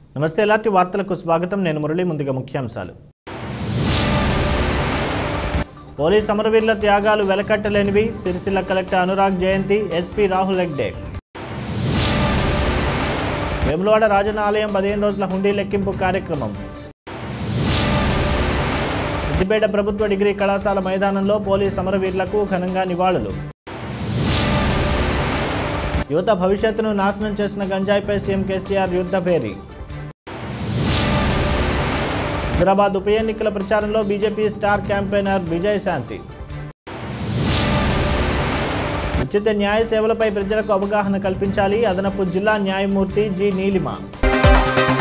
నమస్తే ఎలాంటి వార్తలకు స్వాగతం నేను మురళి ముందుగా ముఖ్యాంశాలు పోలీస్ సమరవీరుల త్యాగాలు వెలకట్టలేనివి సిరిసిల్ల కలెక్టర్ అనురాగ్ జయంతి ఎస్పీ రాహుల్ హెగ్డే వేములవాడ రాజన్న ఆలయం పదిహేను రోజుల హుండీ లెక్కింపు కార్యక్రమం సిద్దిపేట ప్రభుత్వ డిగ్రీ కళాశాల మైదానంలో పోలీస్ సమరవీరులకు ఘనంగా నివాళులు యువత భవిష్యత్తును నాశనం చేసిన గంజాయిపై సీఎం కేసీఆర్ యుద్ధ పేరి హైదరాబాద్ ఉప ఎన్నికల ప్రచారంలో BJP star campaigner Vijay Shanti ఉచిత న్యాయ సేవలపై ప్రజలకు అవగాహన కల్పించాలి అదనపు జిల్లా న్యాయమూర్తి జి నీలిమ